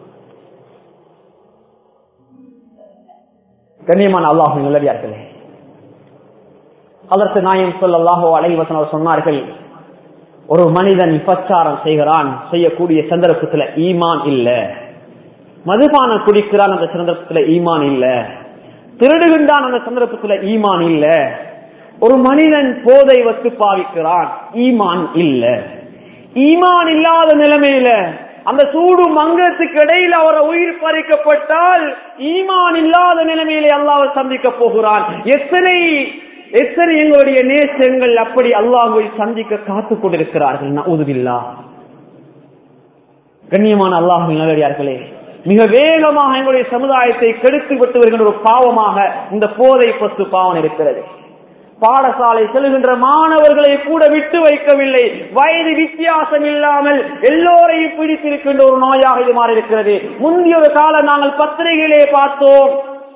கண்ணியமான அல்லாஹு நல்லடியார்களே அதற்கு நாயம் சொல்லல்லாஹோ அலைவசன் அவர் சொன்னார்கள் ஒரு மனிதன் விபச்சாரம் செய்கிறான் செய்யக்கூடிய சந்தர்ப்பத்துல ஈமான் இல்ல மதுபானம் குடிக்கிறான் அந்த சந்தர்ப்பத்துல ஈமான் இல்ல திருடுகின்றான் அந்த சந்தர்ப்பத்துல ஈமான் இல்ல ஒரு மனிதன் போதை வத்து பாவிக்கிறான் ஈமான் இல்ல ஈமான் இல்லாத நிலைமையில அந்த சூடு மங்கத்துக்கு இடையில் அவரை உயிர் பறிக்கப்பட்டால் ஈமான் இல்லாத நிலைமையிலே அல்லாவை சந்திக்க போகிறான் எத்தனை எத்தனை எங்களுடைய நேசங்கள் அப்படி அல்லாஹுவை சந்திக்க காத்துக் கொண்டிருக்கிறார்கள் நவுதுபில்லா கண்ணியமான அல்லாஹு நல்லடியார்களே மிக வேகமாக எங்களுடைய சமுதாயத்தை கெடுத்து விட்டு வருகின்ற ஒரு பாவமாக இந்த போதை பத்து பாவம் இருக்கிறது பாடசாலை செல்கின்ற மாணவர்களை கூட விட்டு வைக்கவில்லை வயது வித்தியாசம் இல்லாமல் எல்லோரையும் பிடித்திருக்கின்ற ஒரு நோயாக இது மாறி இருக்கிறது முந்தைய ஒரு காலம் நாங்கள் பத்திரிகையிலே பார்த்தோம்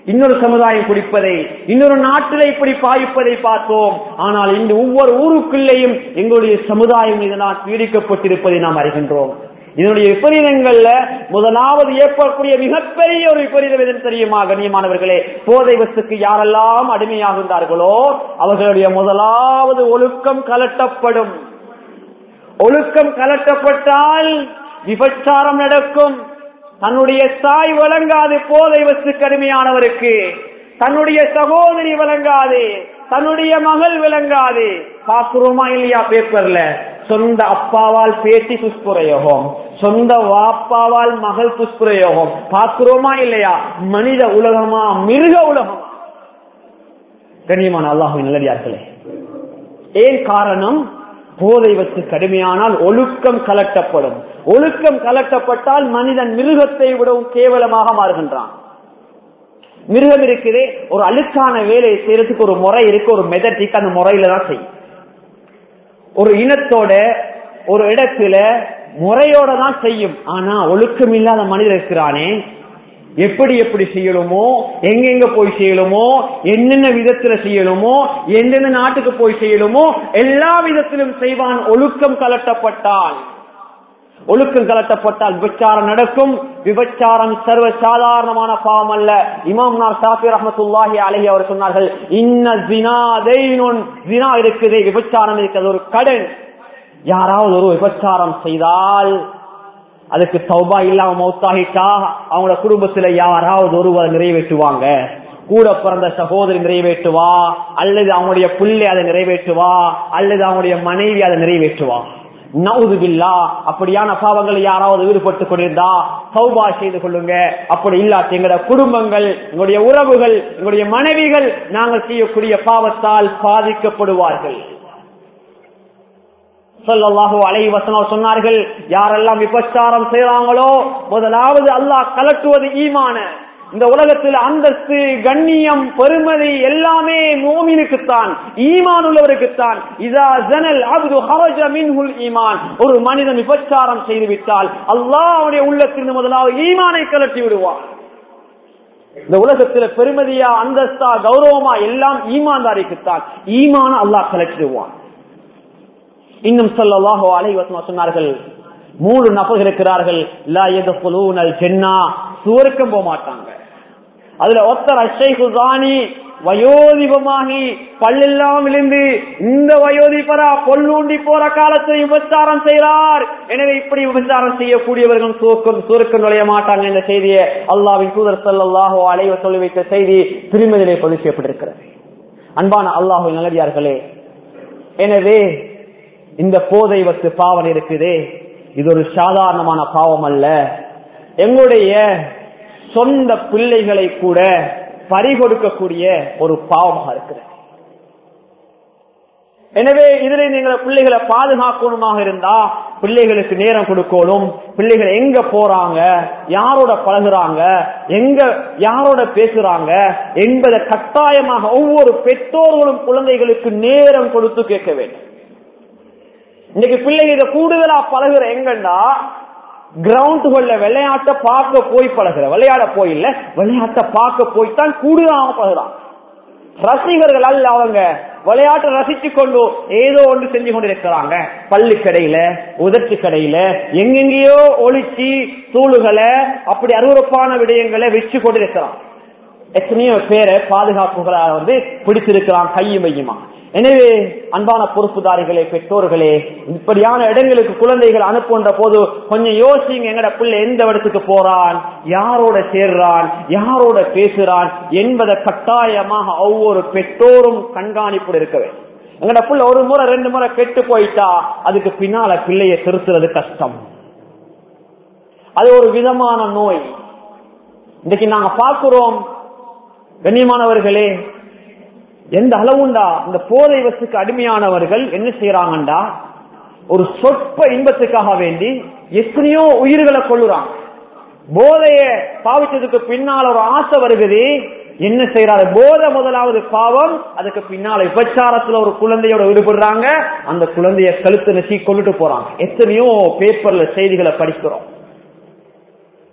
இன்னொரு சமுதாயம் குடிப்பதை இன்னொரு நாட்டிலே இப்படி பாய்ப்பதை பார்த்தோம் ஆனால் இந்த ஒவ்வொரு ஊருக்குள்ளேயும் எங்களுடைய சமுதாயம் இதனால் பீடிக்கப்பட்டிருப்பதை நாம் அறிகின்றோம் இதனுடைய விபரீதங்கள்ல முதலாவது ஏற்படக்கூடிய மிகப்பெரிய ஒரு விபரீதம் எதுன்னு தெரியுமா கண்ணியமானவர்களே போதை வசுக்கு யாரெல்லாம் அடிமையாகின்றார்களோ அவர்களுடைய முதலாவது ஒழுக்கம் கலட்டப்படும் ஒழுக்கம் கலட்டப்பட்டால் விபச்சாரம் நடக்கும் தன்னுடைய தாய் வழங்காது போதை வசு கடுமையானவருக்கு தன்னுடைய சகோதரி வழங்காது தன்னுடைய மகள் விளங்காது பாக்குறோமா இல்லையா பேப்பர்ல சொந்த அப்பாவால் பேட்டி துஷ்பிரயோகம் சொந்த வாப்பாவால் மகள் துஷ்பிரயோகம் பாக்குறோமா இல்லையா மனித உலகமா மிருக உலகமா கண்ணியமான அல்லாஹுவின் நல்லடியார்களே ஏன் காரணம் போதை வச்சு கடுமையானால் ஒழுக்கம் கலட்டப்படும் ஒழுக்கம் கலட்டப்பட்டால் மனிதன் மிருகத்தை விடவும் கேவலமாக மாறுகின்றான் மிருகம் இருக்குது ஒரு அழுக்கான வேலையை செய்யறதுக்கு ஒரு முறை இருக்கு ஒரு மெதட்டிக்கு அந்த முறையில தான் செய்யும் ஒரு இனத்தோட ஒரு இடத்துல முறையோட தான் செய்யும் ஆனா ஒழுக்கம் இல்லாத மனிதர் இருக்கிறானே எப்படி எப்படி செய்யணுமோ எங்கெங்க போய் செய்யணுமோ என்னென்ன விதத்துல செய்யணுமோ எந்தெந்த நாட்டுக்கு போய் செய்யணுமோ எல்லா விதத்திலும் செய்வான் ஒழுக்கம் கலட்டப்பட்டால் ஒழுக்கம் கலட்டப்பட்டால் விபச்சாரம் நடக்கும் விபச்சாரம் சர்வ சாதாரணமான பாவம் அல்ல இமாம் நார் சாஃபி ரஹமத்துல்லாஹி அலஹி அவர் சொன்னார்கள் இன்ன ஜினா தெய்னுன் ஜினா இருக்குது விபச்சாரம் இருக்கிறது ஒரு கடன் யாராவது ஒரு விபச்சாரம் செய்தால் அதுக்கு தௌபா இல்லாம மௌத்தாகிட்டா அவங்களோட குடும்பத்துல யாராவது ஒருவர் நிறைவேற்றுவாங்க கூட பிறந்த சகோதரி நிறைவேற்றுவா அல்லது அவங்களுடைய புள்ளை அதை நிறைவேற்றுவா அல்லது அவங்களுடைய மனைவி அதை நிறைவேற்றுவா நவுதுபில்லா அப்படியான பாவங்கள் யாராவது ஈடுபட்டு கொண்டிருந்தா சௌபா செய்து கொள்ளுங்க அப்படி இல்லாட்டி எங்களுடைய குடும்பங்கள் எங்களுடைய உறவுகள் எங்களுடைய மனைவிகள் நாங்கள் செய்யக்கூடிய பாவத்தால் பாதிக்கப்படுவார்கள் சொல்லல்லாஹு அலை வசனம் சொன்னார்கள் யாரெல்லாம் விபச்சாரம் செய்யறாங்களோ முதலாவது அல்லாஹ் கலட்டுவது ஈமான இந்த உலகத்தில் அந்தஸ்து கண்ணியம் பெருமதி எல்லாமே மோமினுக்குத்தான் ஈமான் உள்ளவருக்குத்தான் இதா ஜனல் அப்து ஹரஜ மின்ஹுல் ஈமான் ஒரு மனிதன் விபச்சாரம் செய்து விட்டால் அல்லாஹ் அவனுடைய உள்ளத்திலிருந்து முதலாவது ஈமானை கலட்டி விடுவான் இந்த உலகத்துல பெருமதியா அந்தஸ்தா கௌரவமா எல்லாம் ஈமான்தாரிக்குத்தான் ஈமான அல்லாஹ் கலட்டிடுவான் இன்னும் சொல்லலாஹோ அலைவசமா சொன்னார்கள் மூணு நபர்கள் இருக்கிறார்கள் லா எதுனல் ஜென்னா சுவர்க்கம் போக மாட்டாங்க அதுல ஒத்தர் அஷைகுதானி வயோதிபமாகி பல்லெல்லாம் விழுந்து இந்த வயோதிபரா பொல்லூண்டி போற காலத்தில் விபச்சாரம் செய்கிறார் எனவே இப்படி விபச்சாரம் செய்யக்கூடியவர்கள் சுவர்க்கம் சுவர்க்கம் நுழைய மாட்டாங்க இந்த செய்தியை அல்லாவின் தூதர் சல்லாஹோ அலைவ சொல்லி வைத்த செய்தி திருமதிலே பதிவு செய்யப்பட்டிருக்கிறது அன்பான அல்லாஹு நல்லடியார்களே எனவே இந்த போதை வத்து பாவம் இருக்குதே இது ஒரு சாதாரணமான பாவம் அல்ல எங்களுடைய சொந்த பிள்ளைகளை கூட பறிகொடுக்கக்கூடிய ஒரு பாவமாக இருக்கிறது எனவே இதுல நீங்கள் பிள்ளைகளை பாதுகாக்கணுமாக இருந்தா பிள்ளைகளுக்கு நேரம் கொடுக்கணும் பிள்ளைகள் எங்க போறாங்க யாரோட பழகுறாங்க எங்க யாரோட பேசுறாங்க என்பதை கட்டாயமாக ஒவ்வொரு பெற்றோர்களும் குழந்தைகளுக்கு நேரம் கொடுத்து கேட்க வேண்டும் இன்னைக்கு பிள்ளைங்க இதை கூடுதலா பழகுற எங்கன்னா கிரவுண்டுகள்ல விளையாட்ட பார்க்க போய் பழகுற விளையாட போய் இல்ல விளையாட்ட பார்க்க போய் தான் கூடுதலாக பழகுறான் ரசிகர்கள் அல்ல அவங்க விளையாட்டை ரசிச்சு கொண்டு ஏதோ ஒன்று செஞ்சு கொண்டு இருக்கிறாங்க பள்ளி கடையில உதட்டு கடையில எங்கெங்கேயோ ஒழிச்சு தூளுகளை அப்படி அருவறுப்பான விடயங்களை வச்சு கொண்டு இருக்கிறான் எத்தனையோ பேரை பாதுகாப்புகளாக வந்து பிடிச்சிருக்கிறான் கையும் மையுமா எனவே அன்பான பொறுப்புதாரிகளே பெற்றோர்களே இப்படியான இடங்களுக்கு குழந்தைகள் அனுப்புகின்ற போது கொஞ்சம் யோசிங்க எங்கட பிள்ளை எந்த இடத்துக்கு போறான் யாரோட சேர்றான் யாரோட பேசுறான் என்பதை கட்டாயமாக ஒவ்வொரு பெற்றோரும் கண்காணிப்பு இருக்க வேண்டும் எங்கட பிள்ளை ஒரு முறை ரெண்டு முறை கெட்டு போயிட்டா அதுக்கு பின்னால பிள்ளைய திருத்துறது கஷ்டம் அது ஒரு விதமான நோய் இன்னைக்கு நாங்க பார்க்கிறோம் கண்ணியமானவர்களே எந்த அளவுண்டா இந்த போதை வசுக்கு அடிமையானவர்கள் என்ன செய்யறாங்கண்டா ஒரு சொற்ப இன்பத்துக்காக வேண்டி எத்தனையோ உயிர்களை கொள்ளுறாங்க போதைய பாவிச்சதுக்கு பின்னால் ஒரு ஆசை வருகிறது என்ன செய்யறாரு போதை முதலாவது பாவம் அதுக்கு பின்னால விபச்சாரத்துல ஒரு குழந்தையோட ஈடுபடுறாங்க அந்த குழந்தைய கழுத்து நெசி கொண்டுட்டு போறாங்க எத்தனையோ பேப்பர்ல செய்திகளை படிக்கிறோம்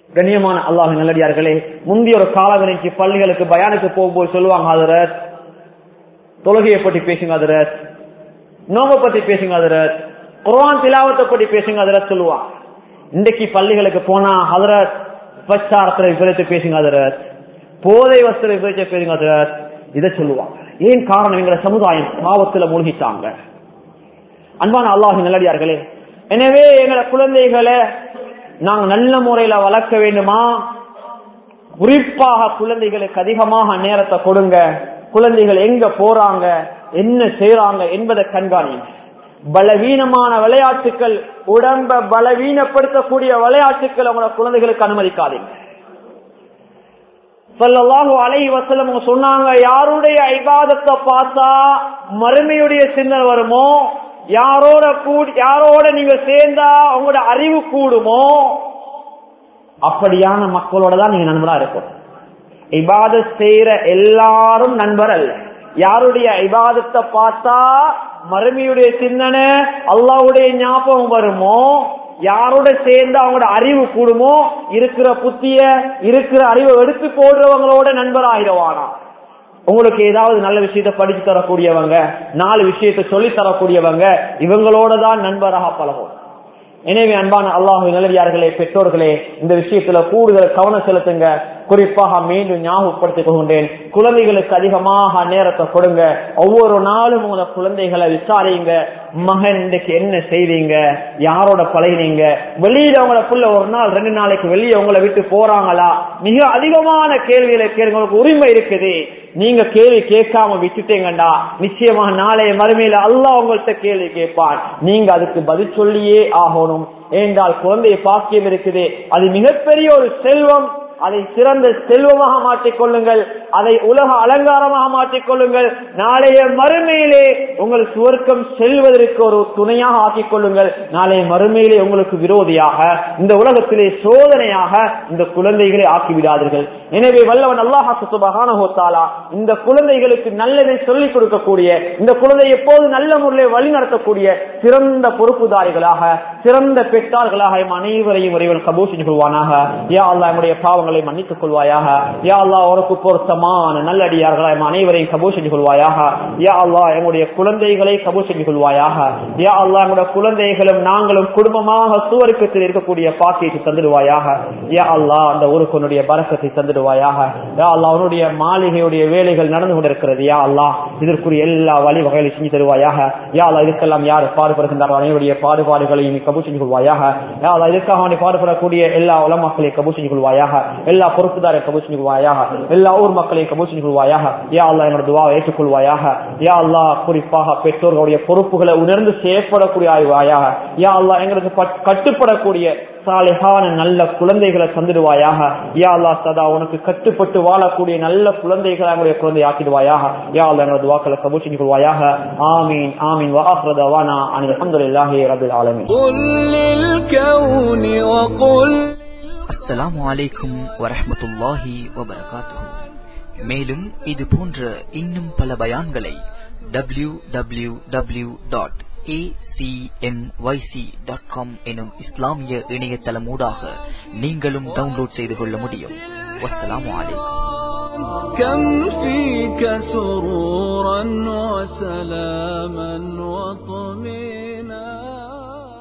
கண்ணியமான அல்லாஹ் நல்லடியார்களே முந்தைய ஒரு காலகணிக்கு பள்ளிகளுக்கு பயானுக்கு போகும்போது சொல்லுவாங்க ஹதரத் தொழுகையை பற்றி பேசுங்க ஹதரத் நோம்ப பத்தி பேசுங்க ஹதரத் குர்ஆன் திலாவத்தை பற்றி பேசுங்க ஹதரத் சொல்லுவான் இன்றைக்கு பள்ளிகளுக்கு போனா ஹதரத் விபச்சாரத்துல விபரத்தை பேசுங்க ஹதரத் போதை வஸ்திர விபரத்தை பேசுங்க ஹதரத் இதை சொல்லுவாங்க ஏன் காரணம் எங்களை சமுதாயம் பாவத்துல மூழ்கிட்டாங்க அன்பான அல்லாஹ் நல்லடியார்களே எனவே எங்களை குழந்தைகளை நாங்க நல்ல முறையில வளர்க்க வேண்டுமா குறிப்பாக குழந்தைகளுக்கு அதிகமாக நேரத்தை கொடுங்க குழந்தைகள் எங்க போறாங்க என்ன செய்யறாங்க என்பதை கண்காணிங்க பலவீனமான விளையாட்டுகள் உடம்ப பலவீனப்படுத்தக்கூடிய விளையாட்டுகள் உங்களோட குழந்தைகளுக்கு அனுமதிக்காதீங்க சொல்லலாஹு அலைஹி வஸல்லம் அவங்க சொன்னாங்க யாருடைய ஐபாதத்தை பார்த்தா மறுமையுடைய சிந்தனை வருமோ யாரோட கூடி யாரோட நீங்க சேர்ந்தா உங்களோட அறிவு கூடுமோ அப்படியான மக்களோட தான் நீங்க நண்பரா இருக்கும் இபாத செய்யற எல்லாரும் நண்பர் அல்ல யாருடைய இபாதத்தை பார்த்தா மறுமையுடைய சிந்தனை அல்லாவுடைய ஞாபகம் வருமோ யாரோட சேர்ந்து அவங்களோட அறிவு கூடுமோ இருக்கிற புத்திய இருக்கிற அறிவை எடுத்து போடுறவங்களோட நண்பர் ஆயிடுவானா உங்களுக்கு ஏதாவது நல்ல விஷயத்த படிச்சு தரக்கூடியவங்க நாலு விஷயத்த சொல்லி தரக்கூடியவங்க இவங்களோட தான் நண்பராக பழகும் எனவே அன்பான அல்லாஹு நிலவியார்களே பெற்றோர்களே இந்த விஷயத்துல கூடுதல் கவனம் செலுத்துங்க குறிப்பாக மீண்டும் ஞாபகப்படுத்திக் கொள்கின்றேன் குழந்தைகளுக்கு அதிகமாக நேரத்தை கொடுங்க ஒவ்வொரு நாளும் உங்க குழந்தைகளை விசாரிங்க மகன் இன்றைக்கு என்ன செய்றீங்க யாரோட பழகினீங்க வெளியில உங்களை புள்ள ஒரு நாள் ரெண்டு நாளைக்கு வெளியே உங்களை விட்டு போறாங்களா மிக அதிகமான கேள்விகளை கேளுங்க உங்களுக்கு உரிமை இருக்குது நீங்க கேள்வி கேட்காம விட்டுட்டீங்கடா நிச்சயமா நாளைய மறுமையில அல்லாஹ் உங்கள்கிட்ட கேள்வி கேட்பான் நீங்க அதுக்கு பதில் சொல்லியே ஆகணும் ஏனென்றால் குழந்தைய பாக்கியம் இருக்குது அது மிகப்பெரிய ஒரு செல்வம் அதை சிறந்த செல்வமாக மாற்றிக் கொள்ளுங்கள் அதை உலக அலங்காரமாக மாற்றிக் கொள்ளுங்கள் நாளைய மறுமையிலே உங்கள் சுவர்க்கம் செல்வதற்கு ஒரு துணையாக ஆக்கிக் கொள்ளுங்கள் நாளைய மறுமையிலே உங்களுக்கு விரோதியாக இந்த உலகத்திலே சோதனையாக இந்த குழந்தைகளை ஆக்கிவிடாதீர்கள் எனவே வல்லவன் அல்லாஹா சுபகானஹோத்தாலா இந்த குழந்தைகளுக்கு நல்லதை சொல்லிக் கொடுக்கக்கூடிய இந்த குழந்தை எப்போது நல்ல முறையில் வழி நடத்தக்கூடிய சிறந்த பொறுப்புதாரிகளாக சிறந்த பெற்றார்களாக எம் அனைவரையும் இறைவன் கபூர் செஞ்சு கொள்வானாக யா அல்லா நம்முடைய பாவங்களை மன்னித்துக் கொள்வாயாக யா அல்லா உனக்கு பொருத்தமான நல்லடியார்களா எம் அனைவரையும் கபூர் செஞ்சு கொள்வாயாக யா அல்லா எங்களுடைய குழந்தைகளை கபூர் செஞ்சு கொள்வாயாக யா அல்லா எங்களுடைய குழந்தைகளும் நாங்களும் குடும்பமாக சுவருக்கத்தில் இருக்கக்கூடிய பாக்கியத்தை தந்துடுவாயாக யா அல்லா அந்த ஊருக்குனுடைய பரக்கத்தை தந்துடுவாயாக யா அல்லா அவனுடைய மாளிகையுடைய வேலைகள் நடந்து கொண்டிருக்கிறது யா அல்லா இதற்குரிய எல்லா வழிவகைகளை செஞ்சு தருவாயாக யா அல்லா இதுக்கெல்லாம் யார் பாடுபடுகின்றார்கள் அனைவருடைய பாடுபாடுகளையும் நீ கபூர் செஞ்சு கொள்வாயாக யா அல்லா இதுக்காக அவனை பாடுபடக்கூடிய எல்லா உலமக்களை கபூர் செஞ்சு கொள்வாயாக எல்லா பொறுப்புதாரை கபூர் செஞ்சு கொள்வாயாக எல்லா ஊர் மக்களையும் கபூர் செஞ்சு கொள்வாயாக யா அல்லா என்னோட துவாவை ஏற்றுக்கொள்வாயாக யா அல்லா குறிப்பாக பெற்றோர்களுடைய பொறுப்புகளை உணர்ந்து செயற்படக்கூடிய ஆய்வாயாக யா அல்லா எங்களுக்கு பட்- கட்டுப்படக்கூடிய சாலிஹான நல்ல குழந்தைகளை தந்துடுவாயாக யா அல்லா சதா உனக்கு கட்டுப்பட்டு வாழக்கூடிய நல்ல குழந்தைகளை எங்களுடைய குழந்தை ஆக்கிடுவாயாக யா அல்லா எங்களோட துவாக்களை கபூர் செஞ்சு கொள்வாயாக ஆமீன் ஆமீன் வாஹ்ரத வானா அனில் அல்ஹம்துலில்லாஹி ரபில் ஆலமீன் قل للكون وقل அஸ்ஸலாமு அலைக்கும் வரஹ்மத்துல்லாஹி வபரகாத்துஹு மேலும் இது போன்ற இன்னும் பல பயான்களை W W W dot dot com எனும் இஸ்லாமிய இணையதளம் ஊடாக நீங்களும் டவுன்லோட் செய்து கொள்ள முடியும் வஸ்ஸலாமு அலைக்கும் كم فيك سرورا وسلاما وطمئنا